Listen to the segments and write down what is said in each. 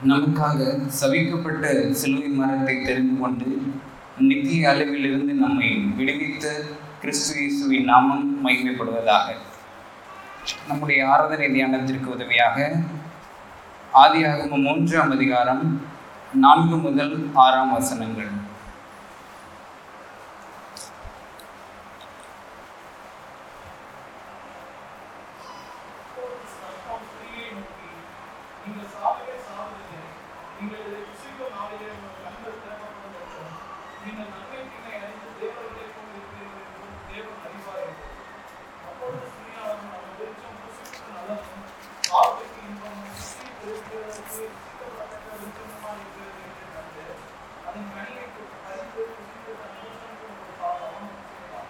நமக்காக சவிக்கப்பட்ட சிலுவை மரத்தை தெரிந்து கொண்டு நித்திய அளவிலிருந்து நம்மை விடுவித்த கிறிஸ்து இயேசுவின் நாமம் மகிமைப்படுவதாக நம்முடைய ஆராதனை தியானத்திற்கு உதவியாக ஆதியாகமம் மூன்றாம் அதிகாரம் நான்கு முதல் ஆறாம் வசனங்கள் நீங்கள் சாவவே சாவதில்லை நீங்கள் இதை புசிக்கும் நாளிலே உங்கள் கண்கள் திறக்கப்படும் நீங்கள் நன்மை தீமை அறிந்து தேவர்களை போல் இருக்கிறீர்கள் என்றும் தேவன் அறிவார் என்றும். அப்பொழுது ஸ்திரீயானவள் நம்ம வெளிச்சம் புசிப்புக்கு நல்லதும் பார்வைக்கு இன்பமும் சுற்றி இருக்கிறதற்கு சுத்தப்பட்ட வெளிச்சமுமாய் இருக்கிறது என்று கண்டு அதன் கனியை அறிந்து புசித்து தன் புருஷனுக்கு ஒரு பாவம் செய்தார்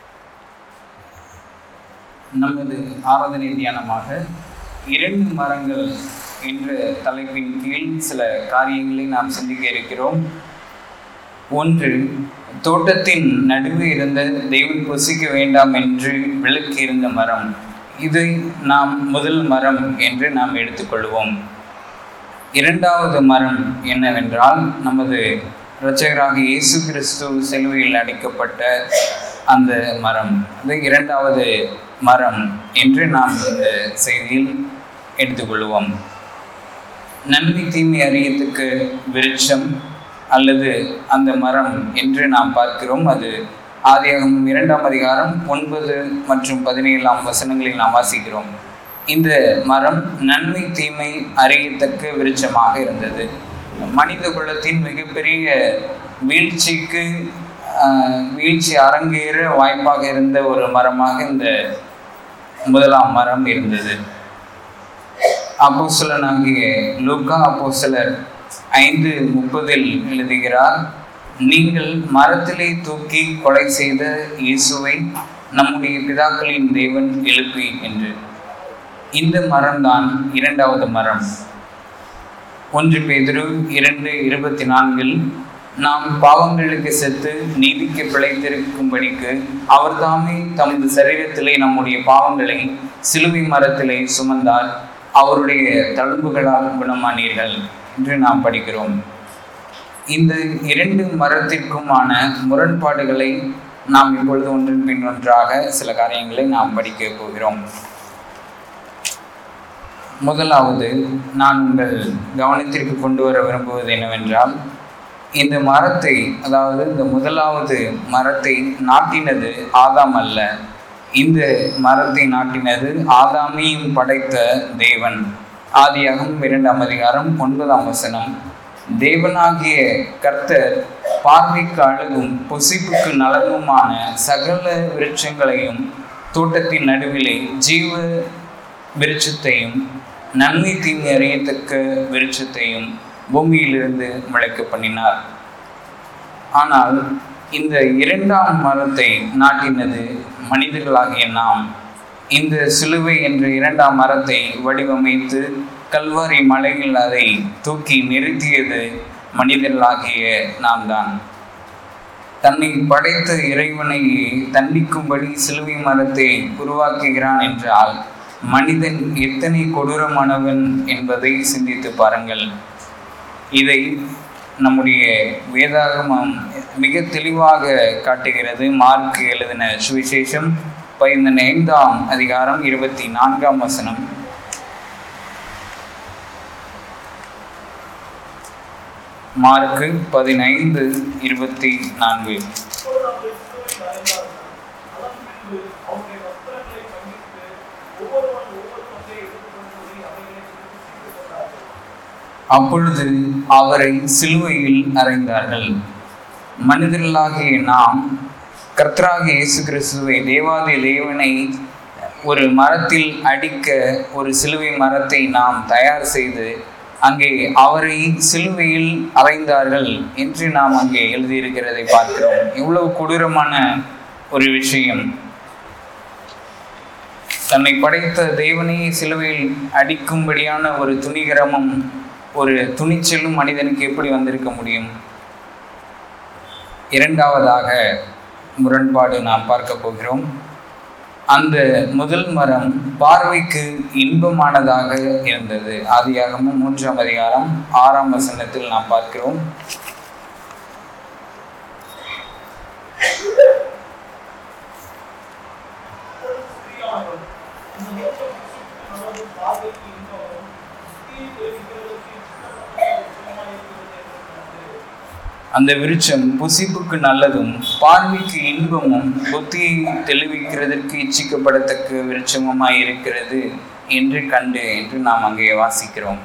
நமது ஆராதனை தியானமாக இரண்டு மரங்கள் என்ற தலைப்பின் கீழ் சில காரியங்களை நாம் சிந்திக்க இருக்கிறோம் ஒன்று தோட்டத்தின் நடுவே இருந்த தெய்வம் புசிக்க வேண்டாம் என்று விளக்கி இருந்த மரம் இதை நாம் முதல் மரம் என்று நாம் எடுத்துக்கொள்வோம் இரண்டாவது மரம் என்னவென்றால் நமது இரட்சகராக இயேசு கிறிஸ்து சிலுவையில் அடிக்கப்பட்ட அந்த மரம் அது இரண்டாவது மரம் என்று நாம் இந்த செய்தியில் எடுத்துக்கொள்வோம் நன்மை தீமை அறியத்துக்கு விருட்சம் அல்லது அந்த மரம் என்று நாம் பார்க்கிறோம் அது ஆதியாகமம் இரண்டாம் அதிகாரம் ஒன்பது மற்றும் பதினேழாம் வசனங்களில் நாம் வாசிக்கிறோம் இந்த மரம் நன்மை தீமை அறியத்தக்க விருட்சமாக இருந்தது மனித குலத்தின் மிகப்பெரிய வீழ்ச்சிக்கு ஆஹ், வீழ்ச்சி அரங்கேற வாய்ப்பாக இருந்த ஒரு மரமாக இந்த முதலாம் மரம் இருந்தது அப்போஸ்தலனாகிய லூக்கா அப்போஸ்தலர் ஐந்து முப்பதில் எழுதுகிறார் நீங்கள் மரத்திலே தூக்கி கொலை செய்த இயேசுவை நம்முடைய பிதாக்களின் தேவன் எழுப்பி என்று இந்த மரம்தான் இரண்டாவது மரம் ஒன்று பேதுரு இரண்டு இருபத்தி நான்கில் நாம் பாவங்களுக்கு செத்து நீதிக்கு பிழைத்திருக்கும்படிக்கு அவர்தாமே தமது சரீரத்திலே நம்முடைய பாவங்களை சிலுவை மரத்திலே சுமந்தார் அவருடைய தழும்புகளால் குணமானீர்கள் என்று நாம் படிக்கிறோம் இந்த இரண்டு மரத்திற்குமான முரண்பாடுகளை நாம் இப்பொழுது ஒன்றின் பின் ஒன்றாக சில காரியங்களை நாம் படிக்க போகிறோம் முதலாவது நான் உங்கள் கவனத்திற்கு கொண்டு வர விரும்புவது என்னவென்றால் இந்த மரத்தை அதாவது இந்த முதலாவது மரத்தை நாட்டினது ஆதாம் அல்ல இந்த மரத்தை நாட்டினது ஆதாமையும் படைத்த தேவன் ஆதியாகம் இரண்டாம் அதிகாரம் ஒன்பதாம் வசனம் தேவனாகிய கர்த்தர் பார்வைக்கு அழகும் புசிப்புக்கு நலனுமான சகல விருட்சங்களையும் தோட்டத்தின் நடுவிலே ஜீவ விருட்சத்தையும் நன்மை தீமை அறியத்தக்க விருட்சத்தையும் பூமியிலிருந்து முளைக்க பண்ணினார் ஆனால் இந்த இரண்டாம் மரத்தை நாட்டினது மனிதர்களாகிய நாம் இந்த சிலுவை என்ற இரண்டாம் மரத்தை வடிவமைத்து கல்வாரி மலையில் அதை தூக்கி நிறுத்தியது மனிதர்களாகிய நாம் தான் தன்னை படைத்த இறைவனை தண்டிக்கும்படி சிலுவை மரத்தை உருவாக்குகிறான் என்றால் மனிதன் எத்தனை கொடூரமானவன் என்பதை சிந்தித்து பாருங்கள் இதை நம்முடைய வேதாகமம் மிக தெளிவாக காட்டுகிறது மார்க் எழுதின சுவிசேஷம் பதினைந்தாம் அதிகாரம் இருபத்தி நான்காம் வசனம் மார்க்கு பதினைந்து இருபத்தி நான்கு இப்பொழுது அவர்கள் சிலுவையில் அறைந்தார்கள். அதன் பின்பு அவருடைய வஸ்திரங்களை பங்கிட்டு ஒவ்வொருவன் ஒவ்வொரு பங்கை எடுத்துக்கொண்டு போய் அவைகளை புசித்துக் கொண்டார்கள். அப்பொழுது அவரை சிலுவையில் அறைந்தார்கள் மனிதர்களாகிய நாம் கர்த்தராகிய இயேசு கிறிஸ்துவை தேவாதி தேவனை ஒரு மரத்தில் அடிக்க ஒரு சிலுவை மரத்தை நாம் தயார் செய்து அங்கே அவரை சிலுவையில் அறைந்தார்கள் என்று நாம் அங்கே எழுதியிருக்கிறதை பார்க்கிறோம் இவ்வளவு கொடூரமான ஒரு விஷயம் தன்னை படைத்த தேவனை சிலுவையில் அடிக்கும்படியான ஒரு துணிகரமும் ஒரு துணிச்சலும் மனிதனுக்கு எப்படி வந்திருக்க முடியும் இரண்டாவதாக முரண்பாடு நாம் பார்க்க போகிறோம் அந்த முதல் மரம் பார்வைக்கு இன்பமானதாக இருந்தது ஆதியாகமும் மூன்றாம் அதிகாரம் ஆறாம் வசனத்தில் நாம் பார்க்கிறோம் ஸ்திரீயானவள் இந்த மோட்சம் புசித்து நமது பார்வைக்கு இன்பமும் புத்தியை தெரிவிக்கிறதற்கு இஷ்டமாயிருக்கிறது என்று கண்டு அந்த விருட்சம் புசிப்புக்கு நல்லதும் பார்வைக்கு இன்பமும் புத்தியை தெளிவிக்கிறதற்கு இச்சிக்கப்படத்தக்க விருட்சமுமாய் இருக்கிறது என்று கண்டு என்று நாம் அங்கே வாசிக்கிறோம்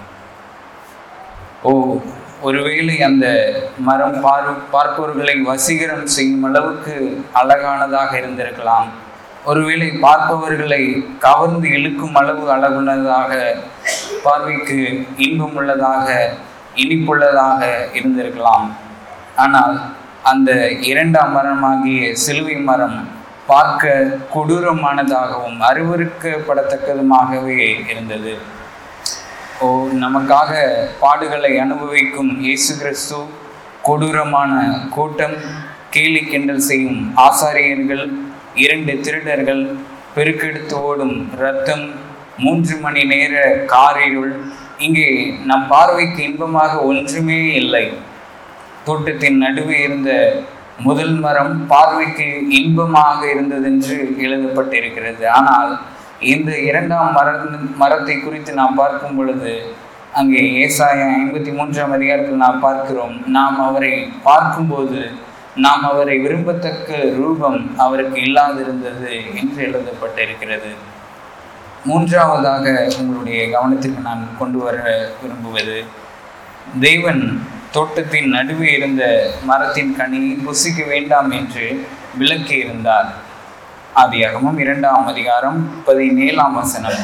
ஓ ஒருவேளை அந்த மரம் பார் பார்ப்பவர்களை வசீகரம் செய்யும் அளவுக்கு அழகானதாக இருந்திருக்கலாம் ஒருவேளை பார்ப்பவர்களை கவர்ந்து இழுக்கும் அளவு அழகுள்ளதாக பார்வைக்கு இன்பமுள்ளதாக இனிப்புள்ளதாக இருந்திருக்கலாம் ஆனால் அந்த இரண்டாம் மரமாகிய சிலுவை மரம் பார்க்க கொடூரமானதாகவும் அருவருக்கப்படத்தக்கதுமாகவே இருந்தது ஓ நமக்காக பாடுகளை அனுபவிக்கும் இயேசு கிறிஸ்து கொடூரமான கூட்டம் கேலி கிண்டல் செய்யும் ஆசாரியர்கள் இரண்டு திருடர்கள் பெருக்கெடுத்து ஓடும் இரத்தம் மூன்று மணி நேர காரிருள் இங்கே நம் பார்வைக்கு இன்பமாக ஒன்றுமே இல்லை தோட்டத்தின் நடுவே இருந்த முதல் மரம் பார்வைக்கு இன்பமாக இருந்ததென்று எழுதப்பட்டிருக்கிறது ஆனால் இந்த இரண்டாம் மர மரத்தை குறித்து நாம் பார்க்கும் பொழுது அங்கே ஏசாயா ஐம்பத்தி மூன்றாம் அதிகாரத்தில் நாம் பார்க்கிறோம் நாம் அவரை பார்க்கும்போது நாம் அவரை விரும்பத்தக்க ரூபம் அவருக்கு இல்லாதிருந்தது என்று எழுதப்பட்டிருக்கிறது மூன்றாவதாக உங்களுடைய கவனத்திற்கு நான் கொண்டு வர விரும்புவது தேவன் தோட்டத்தின் நடுவே இருந்த மரத்தின் கனியை புசிக்க வேண்டாம் என்று விலக்கி இருந்தார் ஆதியாகமும் இரண்டாம் அதிகாரம் பதினேழாம் வசனம்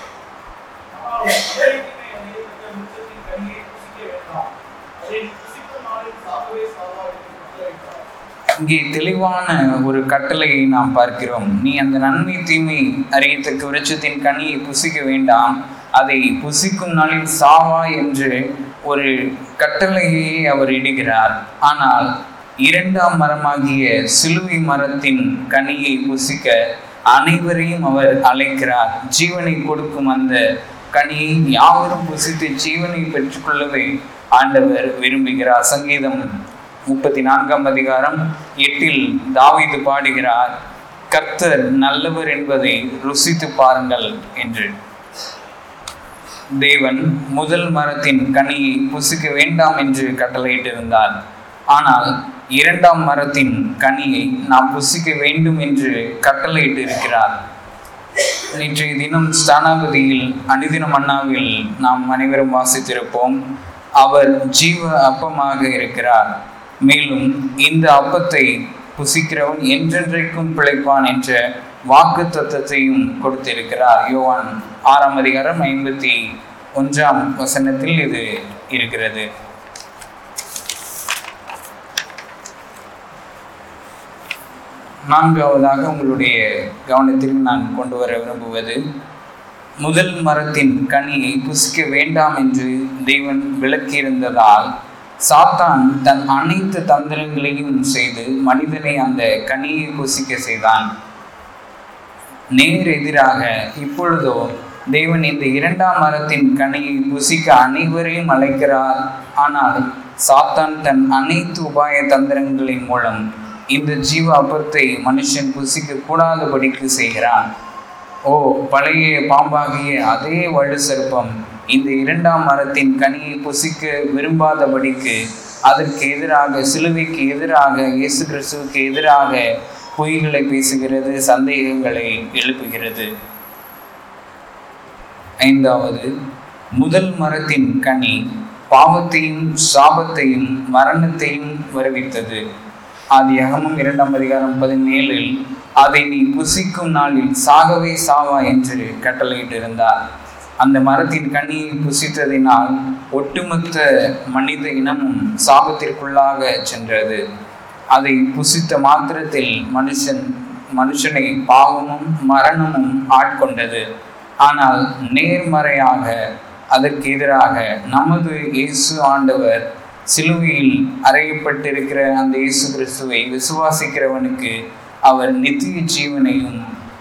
ஆனால் அமெரிக்கனை அணியப்பட்ட மிருகத்தின் கனியை புசிக்க வேண்டாம் அதை புசிக்கும் நாளில் சாகவே சாவா என்று கட்டளையிட்டார் இங்கே தெளிவான ஒரு கட்டளையை நாம் பார்க்கிறோம் நீ அந்த நன்மை தீமை அறியத்தக்க விருட்சத்தின் கனியை புசிக்க வேண்டாம் அதை புசிக்கும் நாளில் சாவா என்று ஒரு கட்டளையை அவர் இடுகிறார் ஆனால் இரண்டாம் மரமாகிய சிலுவை மரத்தின் கனியை புசிக்க அனைவரையும் அவர் அழைக்கிறார் ஜீவனை கொடுக்கும் அந்த கனியை யாவரும் புசித்து ஜீவனை பெற்றுக்கொள்ளவே ஆண்டவர் விரும்புகிறார் சங்கீதம் முப்பத்தி நான்காம் அதிகாரம் எட்டில் தாவீது பாடுகிறார் கர்த்தர் நல்லவர் என்பதை ருசித்து பாருங்கள் என்று தேவன் முதல் மரத்தின் கனியை புசிக்க வேண்டாம் என்று கட்டளையிட்டிருந்தார் ஆனால் இரண்டாம் மரத்தின் கனியை நாம் புசிக்க வேண்டும் என்று கட்டளையிட்டு இருக்கிறார் நேற்றைய தினம் ஸ்தானாபதியில் அனுதின மன்னாவில் நாம் அனைவரும் வாசித்திருப்போம் அவர் ஜீவ அப்பமாக இருக்கிறார் மேலும் இந்த அப்பத்தை புசிக்கிறவன் என்றென்றைக்கும் பிழைப்பான் என்ற வாக்கு தத்தத்தையும் கொடுத்திருக்கிறார் யோவான் ஆறாம் அதிகாரம் ஐம்பத்தி ஒன்றாம் வசனத்தில் இது இருக்கிறது நான்காவதாக உங்களுடைய கவனத்திற்கு நான் கொண்டு வர விரும்புவது முதல் மரத்தின் கனியை புசிக்க வேண்டாம் என்று தேவன் விளக்கியிருந்ததால் சாத்தான் தன் அனைத்து தந்திரங்களையும் செய்து மனிதனை அந்த கனியை புசிக்க செய்தான் நேர் எதிராக இப்பொழுதோ தேவன் இந்த இரண்டாம் மரத்தின் கனியை புசிக்க அனைவரையும் அழைக்கிறார் ஆனால் சாத்தான் தன் அனைத்து உபாய தந்திரங்களின் மூலம் இந்த ஜீவ அப்பத்தை மனுஷன் புசிக்க கூடாதபடிக்கு செய்கிறான் ஓ பழைய பாம்பாகிய அதே வலு சர்ப்பம் இந்த இரண்டாம் மரத்தின் கனியை புசிக்க விரும்பாதபடிக்கு அதற்கு எதிராக சிலுவைக்கு எதிராக இயேசு கிறிஸ்துவுக்கு எதிராக பொய்களை பேசுகிறது சந்தேகங்களை எழுப்புகிறது ஐந்தாவது முதல் மரத்தின் கனி பாவத்தையும் சாபத்தையும் மரணத்தையும் வருவித்தது ஆதியாகமம் இரண்டாம் அதிகாரம் பதினேழில் அதை நீ புசிக்கும் நாளில் சாகவே சாவா என்று கட்டளையிட்டிருந்தார் அந்த மரத்தின் கனியை புசித்ததினால் ஒட்டுமொத்த மனித இனமும் சாபத்திற்குள்ளாக சென்றது அதை புசித்த மாத்திரத்தில் மனுஷன் மனுஷனை பாவமும் மரணமும் ஆட்கொண்டது ஆனால் நேர்மறையாக அதற்கு எதிராக நமது இயேசு ஆண்டவர் சிலுவையில் அறையப்பட்டிருக்கிற அந்த இயேசு கிறிஸ்துவை விசுவாசிக்கிறவனுக்கு அவர் நித்திய ஜீவனையும்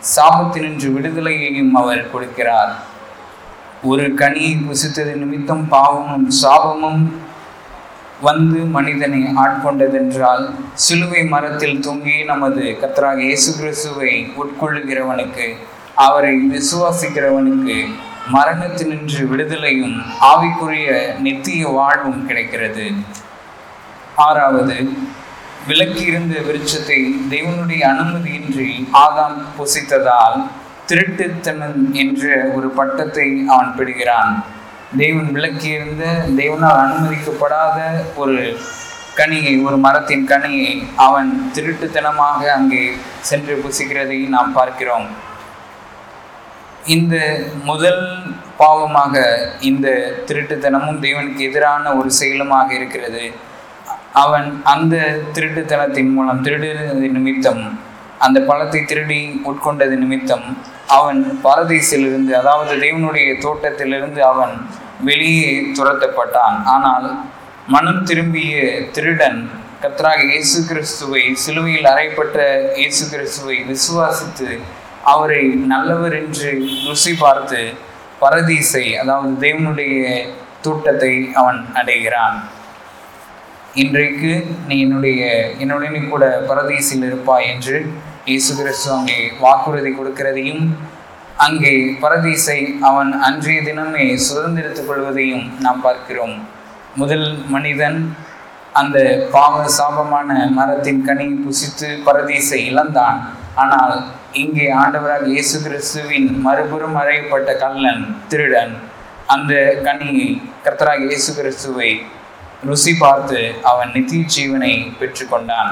சாபத்தினின்று விடுதலையையும் அவர் கொடுக்கிறார் ஒரு கனியை புசித்தது நிமித்தம் பாவமும் சாபமும் வந்து மனிதனை ஆட்கொண்டதென்றால் சிலுவை மரத்தில் தொங்கி நமது கர்த்தராக இயேசு கிறிஸ்துவை உட்கொள்ளுகிறவனுக்கு அவரை விசுவாசிக்கிறவனுக்கு மரணத்தினின்று விடுதலையும் ஆவிக்குரிய நித்திய வாழ்வும் கிடைக்கிறது ஆறாவது விலக்கியிருந்த விருட்சத்தை தேவனுடைய அனுமதியின்றி ஆதாம் புசித்ததால் திருட்டுத்தனன் என்ற ஒரு பட்டத்தை அவன் பெறுகிறான் தேவன் விலக்கியிருந்த தேவனால் அனுமதிக்கப்படாத ஒரு கனியை ஒரு மரத்தின் கனியை அவன் திருட்டுத்தனமாக அங்கே சென்று புசிக்கிறதை நாம் பார்க்கிறோம் இந்த முதல் பாவமாக இந்த திருட்டுத்தனமும் தேவனுக்கு எதிரான ஒரு செயலுமாக இருக்கிறது அவன் அந்த திருட்டுத்தனத்தின் மூலம் திருடுறது நிமித்தம் அந்த பழத்தை திருடி உட்கொண்டது நிமித்தம் அவன் பரதீசிலிருந்து அதாவது தேவனுடைய தோட்டத்திலிருந்து அவன் வெளியே துரத்தப்பட்டான் ஆனால் மனம் திரும்பிய திருடன் கர்த்தராக இயேசு கிறிஸ்துவை சிலுவையில் அறைப்பட்ட இயேசு கிறிஸ்துவை விசுவாசித்து அவரை நல்லவர் என்று ருசி பார்த்து பரதீசை அதாவது தேவனுடைய தோட்டத்தை அவன் அடைகிறான் இன்றைக்கு நீ என்னுடைய என்னுடனே கூட பரதீசில் இருப்பாய் என்று இயேசு கிறிஸ்து அங்கே வாக்குறுதி கொடுக்கிறதையும் அங்கே பரதீசை அவன் அன்றைய தினமே சுதந்திரித்துக் கொள்வதையும் நாம் பார்க்கிறோம் முதல் மனிதன் அந்த பாவ சாபமான மரத்தின் கனி புசித்து பரதீசை இழந்தான் ஆனால் இங்கே ஆண்டவராக இயேசு கிறிஸ்துவின் மறுபுறம் அறையப்பட்ட கல்லன் திருடன் அந்த கனியை கர்த்தராக இயேசு கிறிஸ்துவை ருசி பார்த்து அவன் நித்திய ஜீவனை பெற்றுக்கொண்டான்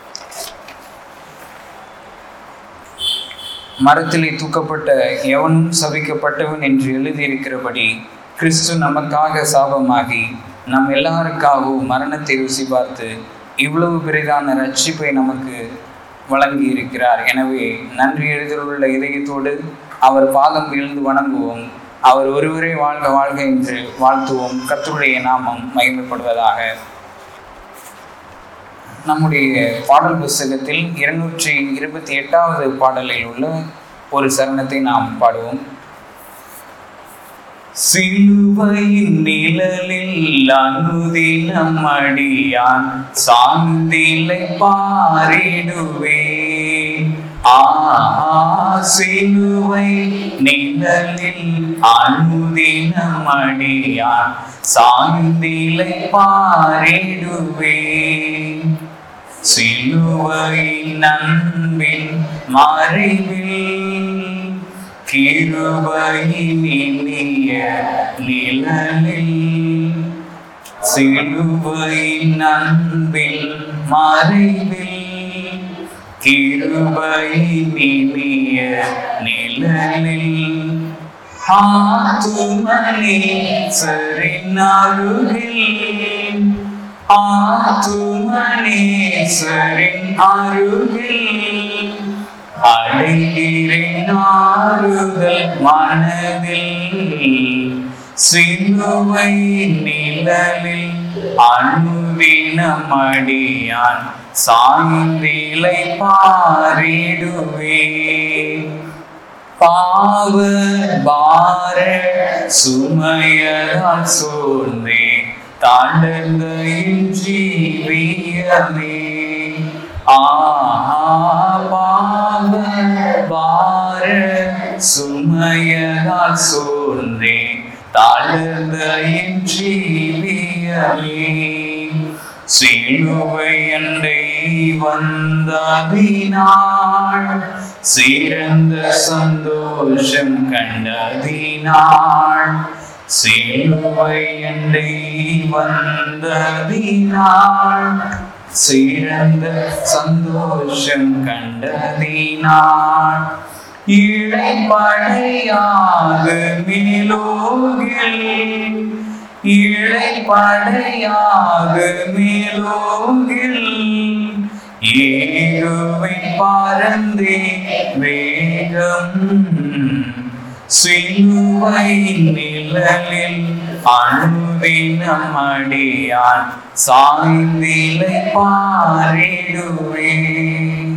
மரத்திலே தூக்கப்பட்ட எவனும் சபிக்கப்பட்டவன் என்று எழுதியிருக்கிறபடி கிறிஸ்து நமக்காக சாபமாகி நம் எல்லாருக்காகவும் மரணத்தை ருசி பார்த்து இவ்வளவு பெரிதான ரட்சிப்பை நமக்கு வழங்கி இருக்கிறார் எனவே நன்றி எழுதலுள்ள இதயத்தோடு அவர் பாதம் வீழ்ந்து வணங்குவோம் அவர் ஒருவரே வாழ்க வாழ்க என்று வாழ்த்துவோம் கர்த்தருடைய நாமம் மகிமைப்படுவதாக நம்முடைய பாடல் புஸ்தகத்தில் இருநூற்றி இருபத்தி எட்டாவது பாடலில் உள்ள ஒரு சரணத்தை நாம் பாடுவோம் சிலுவையின் நிழலில் அனுதினம் அடியான் சாந்திலை பாரிடுவே ஆ சிலுவை நிழலில் அனுதினம் அடியான் சாந்திலை பாரிடுவே சிலுவையின் அன்பின் மறைவில் கிருபையின் இனிய நிழலில் சிலுவையின் அன்பில் மறைவில் கிருபையின் இனிய நிழலில் ஆத்துமனே சரின் அருகில் ஆத்துமனேஸ்வரின் அருகில் அடைகிறேன் ஆறுதல் மனதில் சிலுவை நிழலில் அணுவினம் அடியான் சாய்ந்திலை பாரிடுவே பாவ பார சுமையரால் சோர்ந்தே தாண்டந்த ஜீவியமே ஆஹா பாவ பார சுமையரால் சோர்ந்தே தாழ்ந்த ஜீவியமே சிலுவை அண்டை வந்ததினாள் சிறந்த சந்தோஷம் கண்டதினாள் சிலுவை அண்டை வந்ததினாள் சிறந்த சந்தோஷம் கண்டதினாள் இழைப்படையாது மேலோகில் இழைப்படையாது மேலோகில் ஏகுவை பறந்தே வேகம் சிலுவை நிழலில் அணுதினம் அடியான் சாய்ந்திலை பாரிடுவேன்